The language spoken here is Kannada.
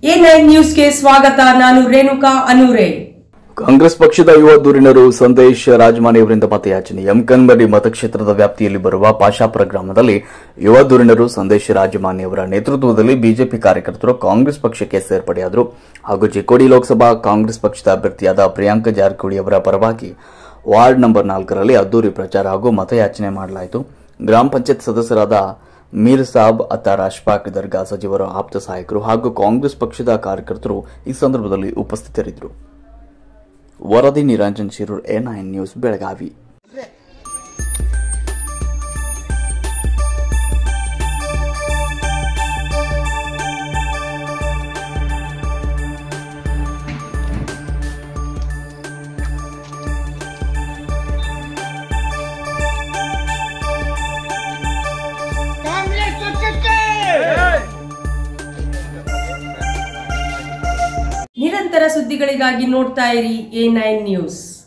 ಎ ನೈನ್ ನ್ಯೂಸ್ಗೆ ಸ್ವಾಗತ ನಾನು ರೇಣುಕಾ ಅನೂರೆ ಕಾಂಗ್ರೆಸ್ ಪಕ್ಷದ ಯುವ ಧುರೀಣರು ಸಂದೇಶ್ ರಾಜಮಾನಿ ಅವರಿಂದ ಮತಯಾಚನೆ ಎಂಕನ್ಬರಿ ಮತಕ್ಷೇತ್ರದ ವ್ಯಾಪ್ತಿಯಲ್ಲಿ ಬರುವ ಪಾಶಾಪುರ ಗ್ರಾಮದಲ್ಲಿ ಯುವ ಧುರೀಣರು ಸಂದೇಶ್ ರಾಜಮಾನಿ ಅವರ ನೇತೃತ್ವದಲ್ಲಿ ಬಿಜೆಪಿ ಕಾರ್ಯಕರ್ತರು ಕಾಂಗ್ರೆಸ್ ಪಕ್ಷಕ್ಕೆ ಸೇರ್ಪಡೆಯಾದರು ಹಾಗೂ ಚಿಕ್ಕೋಡಿ ಲೋಕಸಭಾ ಕಾಂಗ್ರೆಸ್ ಪಕ್ಷದ ಅಭ್ಯರ್ಥಿಯಾದ ಪ್ರಿಯಾಂಕ ಜಾರಕಿಹೊಳಿ ಅವರ ಪರವಾಗಿ ವಾರ್ಡ್ ನಂಬರ್ ನಾಲ್ಕರಲ್ಲಿ ಅದ್ದೂರಿ ಪ್ರಚಾರ ಹಾಗೂ ಮತಯಾಚನೆ ಮಾಡಲಾಯಿತು ಗ್ರಾಮ ಪಂಚಾಯತ್ ಸದಸ್ಯರಾದ ಮೀರ್ ಸಾಬ್ ಅತ್ತಾರ್ ಅಶ್ಫಾಕ್ ದರ್ಗಾ ಸಚಿವರು ಆಪ್ತ ಸಹಾಯಕರು ಹಾಗೂ ಕಾಂಗ್ರೆಸ್ ಪಕ್ಷದ ಕಾರ್ಯಕರ್ತರು ಈ ಸಂದರ್ಭದಲ್ಲಿ ಉಪಸ್ಥಿತರಿದ್ದರು ವರದಿ Niranjan Shirur A nine news Belagavi Congress ಪಕ್ಷಕ್ಕೆ ನಿರಂತರ ಸುದ್ದಿಗಳಿಗಾಗಿ ನೋಡ್ತಾ ಇರಿ ಎ ನೈನ್ ನ್ಯೂಸ್